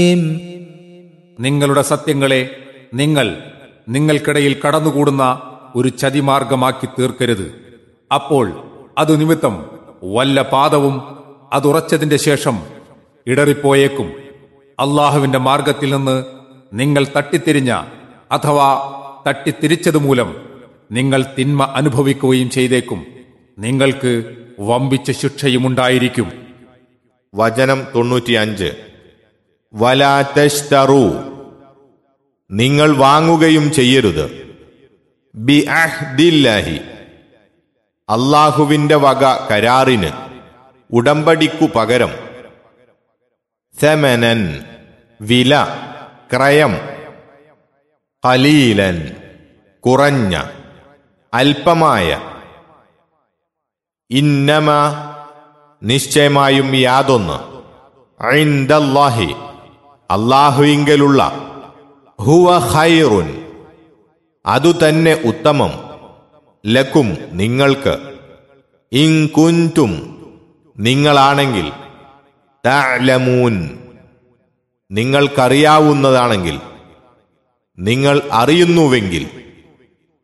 നിങ്ങളുടെ സത്യങ്ങളെ നിങ്ങൾ നിങ്ങൾക്കിടയിൽ കടന്നുകൂടുന്ന ഒരു ചതിമാർഗമാക്കി തീർക്കരുത് അപ്പോൾ അതു നിമിത്തം വല്ല പാദവും അതുറച്ചതിന്റെ ശേഷം ഇടറിപ്പോയേക്കും അള്ളാഹുവിന്റെ മാർഗത്തിൽ നിന്ന് നിങ്ങൾ തട്ടിത്തിരിഞ്ഞ അഥവാ തട്ടിത്തിരിച്ചതുമൂലം നിങ്ങൾ തിന്മ അനുഭവിക്കുകയും ചെയ്തേക്കും നിങ്ങൾക്ക് വമ്പിച്ച ശിക്ഷയുമുണ്ടായിരിക്കും വചനം തൊണ്ണൂറ്റിയഞ്ച് വലാതഷ്തറു നിങ്ങൾ വാങ്ങുകയും ചെയ്യരുത് ബി അഹ്ദില്ലാഹി അള്ളാഹുവിന്റെ വക കരാറിന് ഉടമ്പടിക്കു പകരം സെമനൻ വില ക്രയം കലീലൻ കുറഞ്ഞ അല്പമായ ഇന്നമ നിശ്ചയമായും യാതൊന്ന് ഐന്ദല്ലാഹി അള്ളാഹുവിങ്കലുള്ള ഹുവ ഖൈറുൻ അതുതന്നെ ഉത്തമം ലക്കും നിങ്ങൾക്ക് ഇൻകുൻതും നിങ്ങളാണെങ്കിൽ തഅലമൂൻ നിങ്ങൾക്കറിയാവുന്നതാണെങ്കിൽ നിങ്ങൾ അറിയുന്നുവെങ്കിൽ